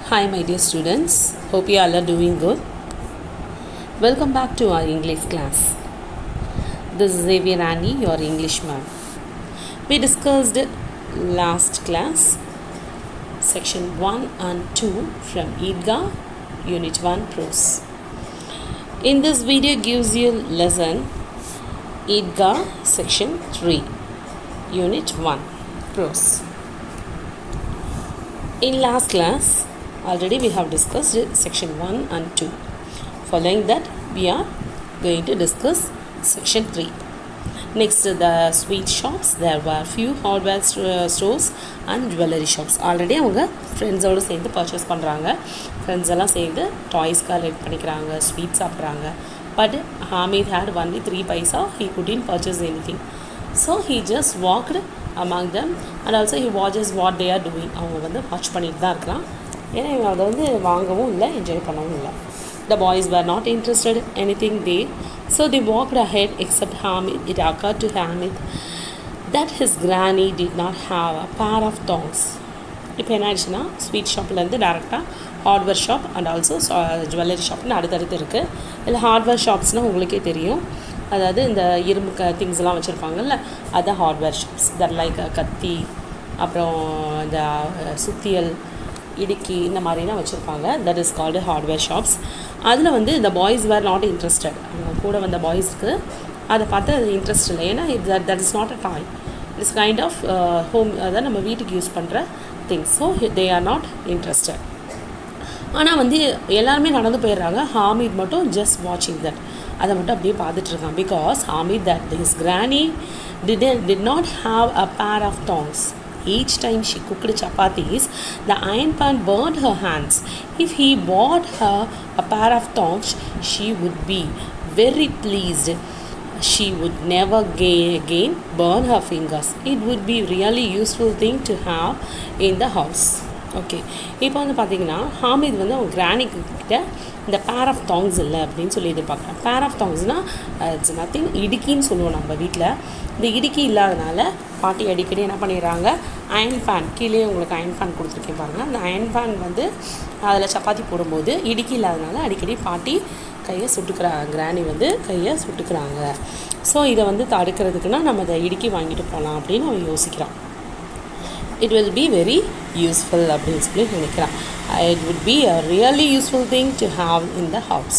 Hi, my dear students. Hope you all are doing good. Welcome back to our English class. This is Xavier Annie, your English ma'am. We discussed last class section 1 and 2 from Idga, Unit 1 Prose. In this video gives you lesson Idga section 3, Unit 1 Prose. In last class, already we have discussed section 1 and 2. Following that, we are going to discuss section 3. Next, the sweet shops. There were few hardware st- stores and jewelry shops. Already அவங்க ஃப்ரெண்ட்ஸோடு சேர்ந்து purchase பண்ணுறாங்க friends எல்லாம் சேர்ந்து toys collect பண்ணிக்கிறாங்க sweet சாப்பிட்றாங்க but Hamid had only three paisa he couldn't purchase any thing so he just walked among them and also he watches what they are doing அவங்க வந்து வாட்ச் பண்ணிட்டு தான் இருக்கலாம் ஏன்னா இவன் அதை வந்து வாங்கவும் இல்லை என்ஜாய் பண்ணவும் இல்லை the boys were not interested any thing they so they walked ahead except Hamid it occur to Hamid that his granny did not have a pair of tongs இப்போ என்ன ஆயிடுச்சுன்னா ஸ்வீட் ஷாப்லேருந்து டேரெக்டாக hardware shop and also jewellery ஷாப்னு அடுத்தடுத்து இருக்குது இல்லை hardware ஷாப்ஸ்னால் உங்களுக்கே தெரியும் அதாவது இந்த இரும்பு க திங்ஸ்லாம் வச்சுருப்பாங்கல்ல அதான் ஹார்ட்வேர் ஷாப்ஸ் தட் லைக் கத்தி அப்புறம் இந்த சுத்தியல் இடுக்கி இந்த மாதிரிலாம் வச்சுருப்பாங்க that is called hardware shops அதில் வந்து இந்த பாய்ஸ் வேர் நாட் இன்ட்ரெஸ்டட் அவங்க கூட வந்த பாய்ஸ்க்கு அதை பார்த்து அது இன்ட்ரெஸ்ட் இல்லை ஏன்னா இது that is not a toy it's kind of home அதான் நம்ம வீட்டுக்கு யூஸ் பண்ணுற things so they are not interested ஆனால் வந்து எல்லாருமே நடந்து போயிடுறாங்க ஹாமித் மட்டும் ஜஸ்ட் வாட்சிங் தட் அதை மட்டும் அப்படியே பார்த்துட்ருக்கான் because Hamid that this granny did did not have a pair of tongs each time she cooked chapatis, the iron pan burned her hands. If he bought her a pair of tongs, she would be very pleased. She would never gain, again burn her fingers. It would be really useful thing to have in the house. Okay இப்போ வந்து பார்த்தீங்கன்னா ஹாமித் வந்து அவங்க கிரானிக்கு கிட்ட இந்த பேர் of tongs இல்லை அப்படின்னு சொல்லி எதிர்பார்க்குறேன் பேர் ஆஃப் தாங்ஸ்னால் இட்ஸ் நத்திங் இடுக்கின்னு சொல்லுவோம் நம்ம வீட்டில் இந்த இடுக்கி இல்லாதனால பாட்டி அடிக்கடி என்ன பண்ணிடுறாங்க அயன் பேன் கீழே உங்களுக்கு அயன் பேன் கொடுத்துருக்கேன் பாருங்கள் அந்த அயன் பேன் வந்து அதில் சப்பாத்தி போடும்போது இடுக்கி இல்லாதனால அடிக்கடி பாட்டி கையை சுட்டுக்கிறாங்க கிராணி வந்து கையை சுட்டுக்கிறாங்க ஸோ இதை வந்து தடுக்கிறதுக்குன்னா நம்ம அதை இடுக்கி வாங்கிட்டு போகலாம் அப்படின்னு அவன் யோசிக்கிறான் it will be very useful அப்படின்னு சொல்லி நினைக்கிறான் it would be a really useful thing to have in the house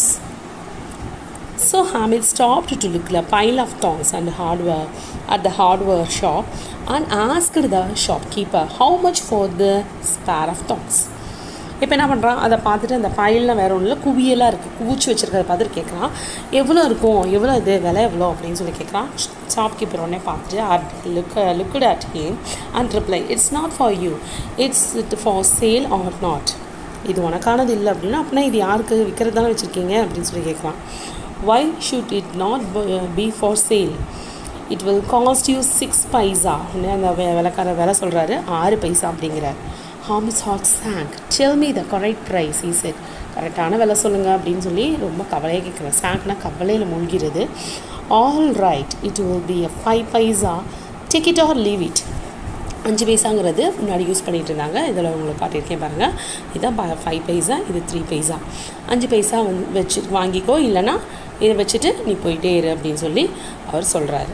So Hamid stopped to look at a pile of tongs and hardware at the hardware shop and asked the shopkeeper how much for the pair of tongs. இப்போ என்ன பண்ணுறான் அதை பார்த்துட்டு அந்த ஃபைலில் வேறு ஒன்றும் குவியலாக இருக்குது குவிச்சு வச்சுருக்கிறத பார்த்துட்டு கேட்குறான் எவ்வளோ இருக்கும் எவ்வளோ இது விலை எவ்வளோ அப்படின்னு சொல்லி கேட்குறான் ஷாப்கீப்பர் உடனே பார்த்துட்டு at look looked at him and reply it's not for you it's it for sale or not இது உனக்கானது இல்லை அப்படின்னா அப்படின்னா இது யாருக்கு விற்கிறது தானே வச்சுருக்கீங்க அப்படின்னு சொல்லி கேட்குறான் why should it not be for sale it will cost you six paisa அந்த விலைக்கார விலை சொல்கிறாரு ஆறு பைசா அப்படிங்கிறார் Hamid's heart sank tell me the correct price he said கரெக்டான விலை சொல்லுங்கள் அப்படின்னு சொல்லி ரொம்ப கவலையாக கேட்குறேன் சாங்க்னா கவலையில் மூழ்கிறது all right it will be a five paisa take it or leave it அஞ்சு பைசாங்கிறது முன்னாடி யூஸ் பண்ணிகிட்டு இருந்தாங்க இதில் உங்களுக்கு காட்டியிருக்கேன் பாருங்கள் இதுதான் ஃபைவ் பைசா இது த்ரீ பைசா அஞ்சு பைசா வந்து வச்சு வாங்கிக்கோ இல்லைனா இதை வச்சுட்டு நீ போயிட்டே இரு அப்படின்னு சொல்லி அவர் சொல்கிறாரு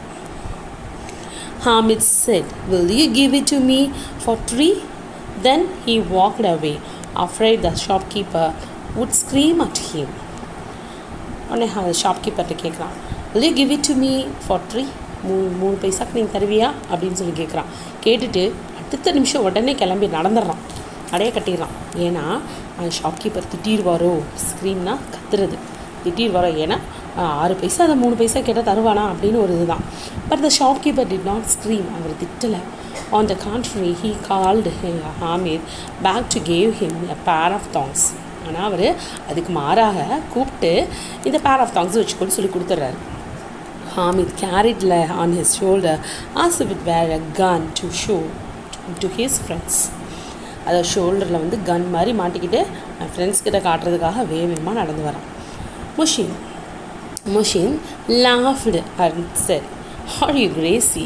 Hamid said, Will you give it to me for three? Then he walked away, afraid the shopkeeper would scream at him. உடனே ஷாப்கீப்பர்கிட்ட கேட்குறான் will you give it to me for three மூணு மூணு பைசாக்கு நீங்கள் தருவியா அப்படின்னு சொல்லி கேட்குறான் கேட்டுட்டு அடுத்த நிமிஷம் உடனே கிளம்பி நடந்துடுறான் அடைய கட்டிடுறான் ஏன்னா அந்த ஷாப்கீப்பர் திட்டிடுவாரோ ஸ்க்ரீம்னா கத்துறது திட்டிடுவாரோ ஏன்னா ஆறு பைசா அதை மூணு பைசா கேட்டால் தருவானா அப்படின்னு ஒரு இதுதான் but the shopkeeper did not scream அவர் திட்டலை on the contrary he called Hamid back to gave him a pair of tongs ஆனால் அவர் அதுக்கு மாறாக கூப்பிட்டு இந்த பேர் ஆஃப் தாங்ஸ் வச்சுக்கொண்டு சொல்லி கொடுத்துட்றாரு Hamid carried on his shoulder as with were a gun to show to his friends அதை ஷோல்டரில் வந்து கன் மாதிரி மாட்டிக்கிட்டு என் ஃப்ரெண்ட்ஸ் கிட்ட காட்டுறதுக்காக வேகமாக நடந்து வரான் Mohsin Mohsin laughed and said, Are you crazy?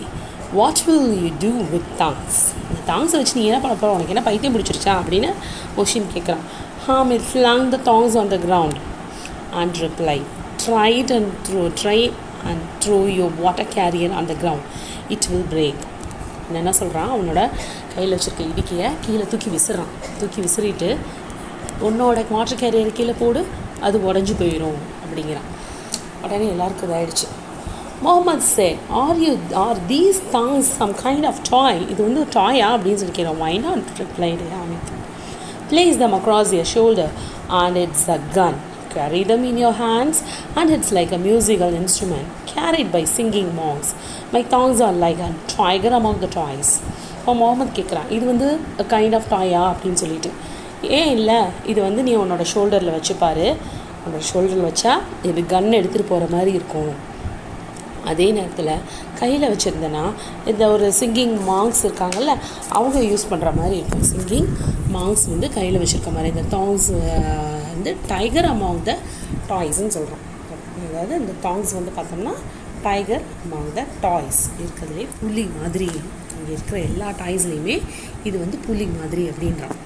What will you do with tongs இந்த தாங்ஸை வச்சு நீ என்ன பண்ண போகிற உனக்கு என்ன பைத்தியம் பிடிச்சிருச்சா அப்படின்னு கொஷின் கேட்குறான் Hamid flung the tongs on the ground and reply tried and throw try and throw your water carrier on the ground it will break என்ன சொல்கிறான் அவனோட கையில் வச்சுருக்க இடுக்கையை கீழே தூக்கி விசிறான் தூக்கி விசிறிட்டு உன்னோட வாட்டர் கேரியர் கீழே போடு அது உடஞ்சி போயிடும் அப்படிங்கிறான் உடனே எல்லாருக்கும் இதாயிடுச்சு Mohammed said are you are these tongs some kind of toy இது வந்து டாயா அப்படின்னு சொல்லி கேட்குறோம் why not replied Hamid place them across your shoulder and it's a gun carry them in your hands and it's like a musical instrument carried by singing monks my thongs are like a tiger among the toys இப்போ முகமது கேட்குறான் இது வந்து kind of டாயா அப்படின்னு சொல்லிட்டு ஏன் இல்லை இது வந்து நீ உன்னோட ஷோல்டரில் வச்சுப்பாரு உன்னோட ஷோல்டரில் வச்சா இது கன் எடுத்துகிட்டு போகிற மாதிரி இருக்கும் அதே நேரத்தில் கையில் வச்சுருந்தேன்னா இந்த ஒரு சிங்கிங் மாங்ஸ் இருக்காங்கல்ல அவங்க யூஸ் பண்ணுற மாதிரி இருக்கும் சிங்கிங் மாங்ஸ் வந்து கையில் வச்சுருக்க மாதிரி இந்த தாங்ஸ் வந்து டைகர் அமாங் த டாய்ஸ்ன்னு சொல்கிறோம் அதாவது இந்த தாங்ஸ் வந்து பார்த்தோம்னா டைகர் அமாங் த டாய்ஸ் இருக்கிறதுலே புலி மாதிரி இங்கே இருக்கிற எல்லா டாய்ஸ்லேயுமே இது வந்து புலி மாதிரி அப்படின்றான்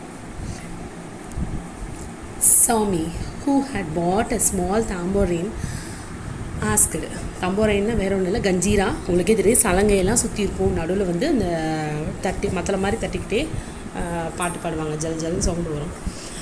Sami who had bought a small tambourine asked தம்போரைன்னா வேற ஒன்றும் இல்லை கஞ்சீரா உங்களுக்கே தெரியும் சலங்கையெல்லாம் சுற்றி இருக்கும் நடுவில் வந்து அந்த தட்டி மத்தள மாதிரி தட்டிக்கிட்டே ஆஹ், பாட்டு பாடுவாங்க ஜல் ஜல்னு சவுண்டு வரும்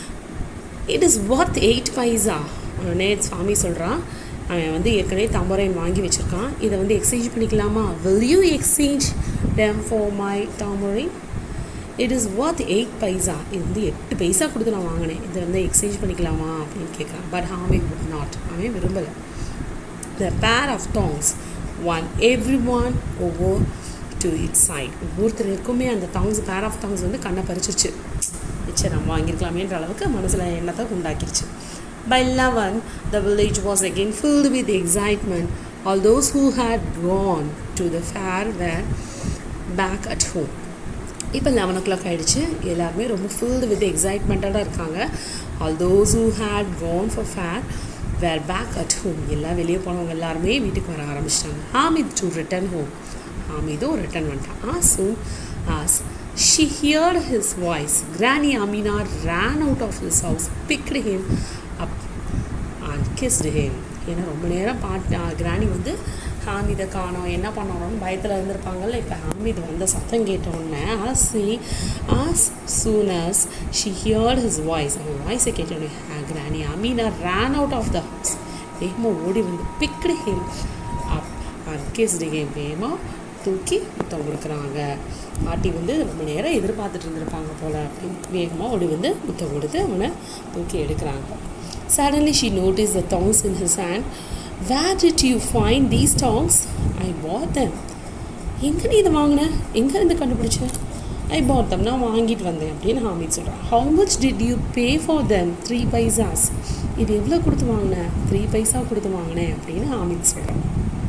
it is worth eight paisa உடனே சுவாமி சொல்கிறான் அவன் வந்து ஏற்கனவே தம்போரைன் வாங்கி வச்சுருக்கான் இதை வந்து எக்ஸ்சேஞ்ச் பண்ணிக்கலாமா will you exchange them for my tambourine it is worth eight paisa இது வந்து எட்டு பைசா கொடுத்து நான் வாங்கினேன் இதை வந்து எக்ஸ்சேஞ்ச் பண்ணிக்கலாமா அப்படின்னு கேட்குறான் பட் ஹாமி would நாட் அவன் விரும்பலை the pair of tongs one everyone over to its side ஒவ்வொருத்தருக்குமே அந்த tongs pair of tongs வந்து கண்ணை பறிச்சிருச்சு சரி நம்ம வாங்கியிருக்கலாமேன்ற அளவுக்கு மனசில் எண்ணத்தை உண்டாக்கிருச்சு by 11 the village was again filled with excitement all those who had gone to the fair were back at home இப்போ லெவன் ஓ கிளாக் ஆகிடுச்சு எல்லாருமே ரொம்ப ஃபுல்டு வித் எக்ஸைட்மெண்ட்டோட இருக்காங்க all those who had gone for fair were back at home எல்லாம் வெளியே போனவங்க எல்லாருமே வீட்டுக்கு வர ஆரம்பிச்சிட்டாங்க ஹாமித் டு ரிட்டன் ஹோம் ஹாமிதும் ரிட்டன் வந்துட்டான் ஆ soon as she heard his voice granny amina ran out of his house picked him up and kissed him ஏன்னா ரொம்ப நேரம் பாட்டு கிராணி வந்து ஹாமிதை காணோம் என்ன பண்ணணும்னு பயத்தில் இருந்திருப்பாங்கல்ல இப்போ ஹாமித் வந்த சத்தம் கேட்ட உடனே as she as soon as she heard his voice அவன் வாய்ஸை கேட்ட உடனே granny Amina ran out of the house வேகமாக ஓடி வந்து picked him up and kissed him வேகமாக தூக்கி முத்தம் கொடுக்குறாங்க பாட்டி வந்து ரொம்ப நேரம் எதிர்பார்த்துட்டு இருந்திருப்பாங்க போல் அப்படின்னு வேகமாக ஓடி வந்து முத்தம் கொடுத்து அவனை தூக்கி எடுக்கிறாங்க Suddenly she noticed the tongs in his hand. Where did you find these tongs? I bought them. எங்கே நீ இதை வாங்கின எங்கே இருந்து கண்டுபிடிச்ச ஐ பாட் தம் நான் வாங்கிட்டு வந்தேன் அப்படின்னு ஹாமித் சொல்கிறான் how much did you pay for them three paisas இது எவ்வளோ கொடுத்து வாங்கினேன் த்ரீ பைசா கொடுத்து வாங்கினேன் அப்படின்னு ஹாமித் சொல்கிறான்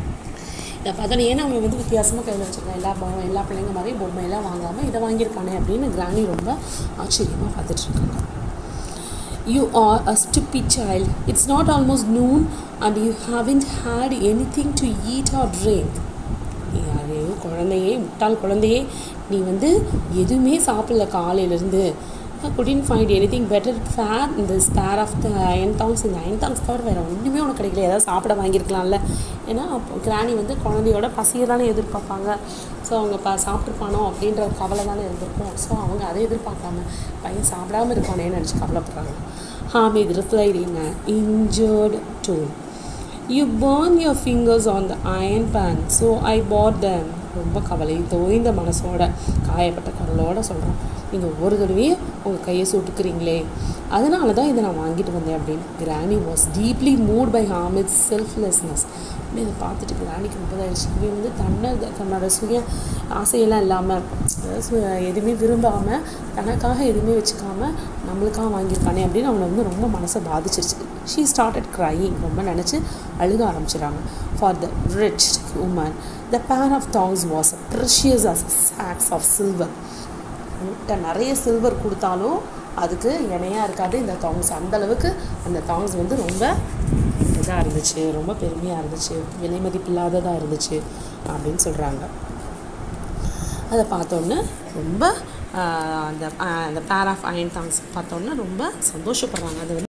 இதை பார்த்தோன்னே ஏன்னா அவன் வந்து வித்தியாசமாக கையில் வச்சுருக்கான் எல்லா பொம்மை எல்லா பிள்ளைங்க மாதிரி பொம்மையெல்லாம் வாங்காமல் இதை வாங்கியிருக்கானே அப்படின்னு கிராணி ரொம்ப ஆச்சரியமாக பார்த்துட்ருக்காங்க You are a stupid child. It's not almost noon and you haven't had anything to eat or drink. நீ அதே குழந்தையே முட்டாள் குழந்தையே நீ வந்து எதுவுமே சாப்பிடல காலையிலேருந்து couldn't find anything better fair இந்த spare of the iron tongs இந்த அயன் தாங்ஸ் தவிர வேறு ஒன்றுமே உனக்கு கிடைக்கல ஏதாவது சாப்பிட வாங்கியிருக்கலாம்ல ஏன்னா அப்போ கிராணி வந்து குழந்தையோட பசியை தானே எதிர்பார்ப்பாங்க ஸோ அவங்க ப சாப்பிட்ருப்பானோ அப்படின்ற ஒரு கவலை தானே இருந்திருக்கும் ஸோ அவங்க அதை எதிர்பார்க்காம பையன் சாப்பிடாம இருக்கானேன்னு நினச்சி கவலைப்படுறாங்க Hamid replied in an injured tone. You burn your fingers on the iron pan, so I bought them. ரொம்ப கவலை தோய்ந்த மனசோட காயப்பட்ட குரலோட சொல்கிறோம் நீங்கள் ஒவ்வொரு தடவையும் உங்கள் கையை சுட்டுக்கிறீங்களே அதனால தான் இதை நான் வாங்கிட்டு வந்தேன் அப்படின்னு granny was deeply moved by Hamid selflessness அப்படின்னு இதை பார்த்துட்டு கிராணிக்கு ரொம்ப ஆயிடுச்சு இவன் வந்து தன்னை தன்னோட சுய ஆசையெல்லாம் இல்லாமல் அதாவது சு- எதுவுமே விரும்பாமல் தனக்காக எதுவுமே வச்சுக்காம நம்மளுக்காக வாங்கியிருக்கானே அப்படின்னு அவனை வந்து ரொம்ப மனசை பாதிச்சிருச்சு ஷீ ஸ்டார்டட் crying ரொம்ப நினச்சி அழுக ஆரம்பிச்சிடுறாங்க for the rich woman the pair of tongs was precious as sacks of silver உன்கிட்ட நிறைய சில்வர் கொடுத்தாலும் அதுக்கு இணையாக இருக்காது இந்த தாங்ஸ் அந்த அளவுக்கு அந்த தாங்ஸ் வந்து ரொம்ப இதாக இருந்துச்சு ரொம்ப பெருமையாக இருந்துச்சு விலை மதிப்பில்லாததாக இருந்துச்சு அப்படின்னு சொல்கிறாங்க அதை பார்த்தோன்னே ரொம்ப ஆஹ், அந்த ஆஹ், அந்த பேர் ஆஃப் அயன் தாங்ஸ் பார்த்தோன்னே ரொம்ப சந்தோஷப்படுறாங்க அது வந்து